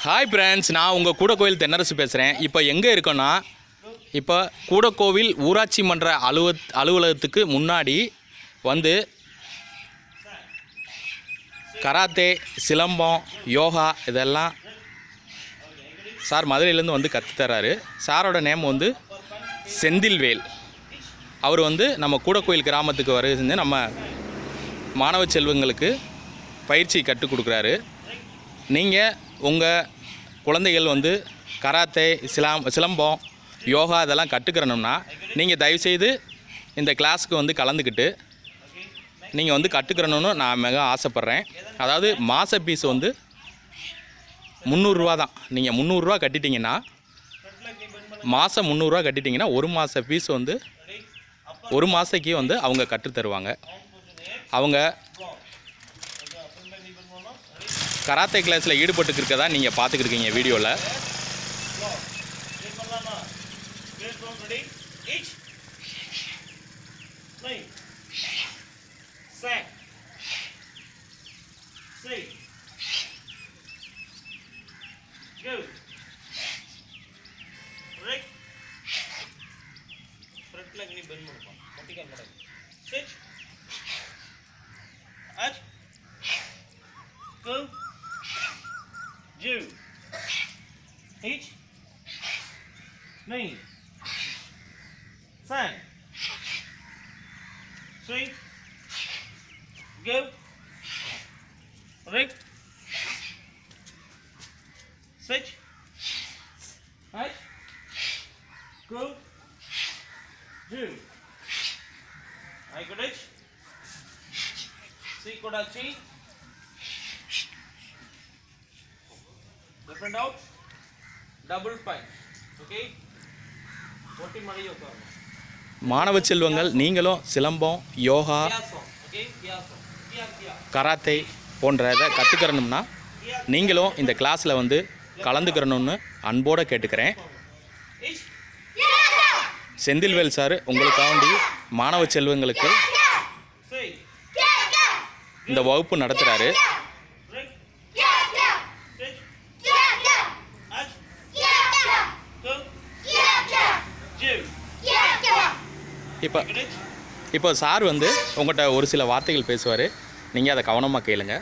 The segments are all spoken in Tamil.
ஹாய் ஃப்ரெண்ட்ஸ் நான் உங்கள் கூடக்கோவில் தென்னரசு பேசுகிறேன் இப்போ எங்கே இருக்கோன்னா இப்போ கூடக்கோவில் ஊராட்சி மன்ற அலுவ அலுவலகத்துக்கு முன்னாடி வந்து கராத்தே சிலம்பம் யோகா இதெல்லாம் சார் மதுரையிலேருந்து வந்து கற்றுத்தராரு சாரோட நேம் வந்து செந்தில்வேல் அவர் வந்து நம்ம கூடக்கோயில் கிராமத்துக்கு வர செஞ்சு நம்ம மாணவ செல்வங்களுக்கு பயிற்சி கற்றுக் கொடுக்குறாரு நீங்கள் உங்கள் குழந்தைகள் வந்து கராத்தே சிலாம் சிலம்பம் யோகா இதெல்லாம் கற்றுக்கிறணும்னா நீங்கள் தயவுசெய்து இந்த கிளாஸுக்கு வந்து கலந்துக்கிட்டு நீங்கள் வந்து கற்றுக்கிறணும்னு நான் மிக ஆசைப்பட்றேன் அதாவது மாத ஃபீஸ் வந்து முந்நூறுரூவா தான் நீங்கள் முந்நூறுரூவா கட்டிட்டீங்கன்னா மாதம் முந்நூறுரூவா கட்டிட்டீங்கன்னா ஒரு மாத ஃபீஸ் வந்து ஒரு மாதத்துக்கு வந்து அவங்க கற்றுத்தருவாங்க அவங்க கராத்தே கிளாஸில் ஈடுபட்டு இருக்கதா நீங்கள் பார்த்துக்கிருக்கீங்க வீடியோவில் Each. Nine. Sack. Six. Go. Right. Front leg knee bend ಮಾಡಪ್ಪ ಮೊಟ್ಟಿಗೆ ಮಾಡಿ Switch. Out. Go. Two. Each. Nine. Sign. Swing. Go. Right. Switch. Right. Go. Do. I got it. See Kodachi. Different out. Double spine. Okay. Forty money you come. மாணவ செல்வங்கள் நீங்களும் silambam yoga Kiaso. Okay. Kiaso. Kia kia. Karate போன்ற இதை கற்றுக்கிறணும்னா நீங்களும் இந்த கிளாஸில் வந்து கலந்துக்கிறணும்னு அன்போடு கேட்டுக்கிறேன் Each. செந்தில்வேல் சார் உங்களுக்காண்டி மாணவ செல்வங்களுக்கு Say. இந்த வகுப்பு நடத்துகிறாரு Right. Switch. Out. Go. Do. இப்போ Get it. இப்போ சார் வந்து உங்கள்கிட்ட ஒரு சில வார்த்தைகள் பேசுவார் நீங்கள் அதை கவனமாக கேளுங்க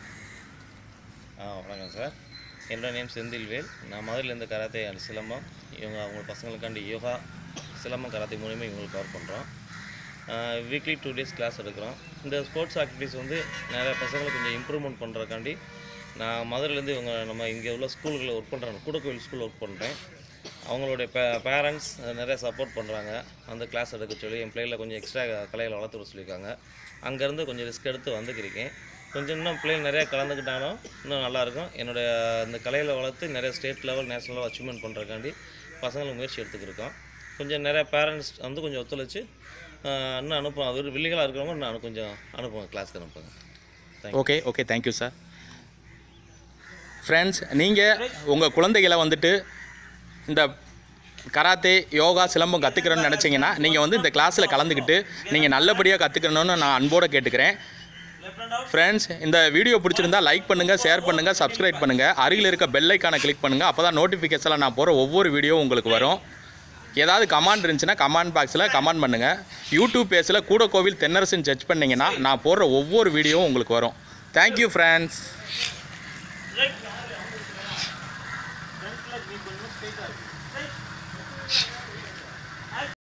ஆ வணக்கம் சார் என்னோட நேம் செந்தில்வேல் நான் மதுரையிலேருந்து கராத்தே அண்ட் சிலம்பம் இவங்க அவங்க பசங்களுக்காண்டி யோகா சிலம்பம் கராத்தே மூலியமாக இவங்களுக்கு கவர் பண்ணுறோம் வீக்லி டூ டேஸ் கிளாஸ் எடுக்கிறோம் இந்த ஸ்போர்ட்ஸ் ஆக்டிவிட்டீஸ் வந்து நிறைய பசங்களை கொஞ்சம் இம்ப்ரூவ்மெண்ட் பண்ணுறதுக்காண்டி நான் மதுரையிலேருந்து இவங்க நம்ம இங்கே உள்ள ஸ்கூல்களில் ஒர்க் பண்ணுறேன் கூடக்கோயில் ஸ்கூல் ஒர்க் பண்ணுறேன் அவங்களுடைய பே பேரண்ட்ஸ் நிறைய சப்போர்ட் பண்ணுறாங்க அந்த கிளாஸ் எடுக்க சொல்லி என் பிள்ளைகளை கொஞ்சம் எக்ஸ்ட்ரா கலையில் வளர்த்து விட சொல்லியிருக்காங்க அங்கேருந்து கொஞ்சம் ரிஸ்க் எடுத்து வந்துக்கிருக்கேன் கொஞ்சம் இன்னும் பிள்ளைங்க நிறைய கலந்துக்கிட்டாலும் இன்னும் நல்லாயிருக்கும் என்னுடைய இந்த கலையில் வளர்த்து நிறைய state level national level achievement பண்ணுறதுக்காண்டி பசங்களுக்கு முயற்சி எடுத்துக்கிருக்கோம் கொஞ்சம் நிறைய பேரண்ட்ஸ் வந்து கொஞ்சம் ஒத்துழைச்சு ஆஹ், இன்னும் அனுப்புவோம் அது வில்லிகளாக இருக்கிறவங்க இன்னும் கொஞ்சம் அனுப்புவோம் கிளாஸ்க்கு அனுப்புங்க okay okay thank you sir friends நீங்கள் உங்கள் குழந்தைகளை வந்துட்டு இந்த கராத்தே யோகா சிலம்பம் கற்றுக்கிறோன்னு நினச்சிங்கன்னா நீங்கள் வந்து இந்த கிளாஸில் கலந்துக்கிட்டு நீங்கள் நல்லபடியாக கற்றுக்கணும்னு நான் அன்போடு கேட்டுக்கிறேன் Left hand out. ஃப்ரெண்ட்ஸ் இந்த வீடியோ பிடிச்சிருந்தா லைக் பண்ணுங்கள் ஷேர் பண்ணுங்கள் சப்ஸ்கிரைப் பண்ணுங்கள் அருகில் இருக்க பெல் ஐக்கானை கிளிக் பண்ணுங்கள் அப்போ தான் நோட்டிஃபிகேஷனில் நான் போகிற ஒவ்வொரு வீடியோ உங்களுக்கு வரும் ஏதாவது கமெண்ட் இருந்துச்சுன்னா கமெண்ட் பாக்ஸில் கமெண்ட் பண்ணுங்கள் யூடியூப் பேஜில் கூட கோவில் தென்னரசுன்னு சர்ச் பண்ணிங்கன்னா நான் போடுற ஒவ்வொரு வீடியோவும் உங்களுக்கு வரும் thank you friends Right. Front leg knee bend straight out. Switch.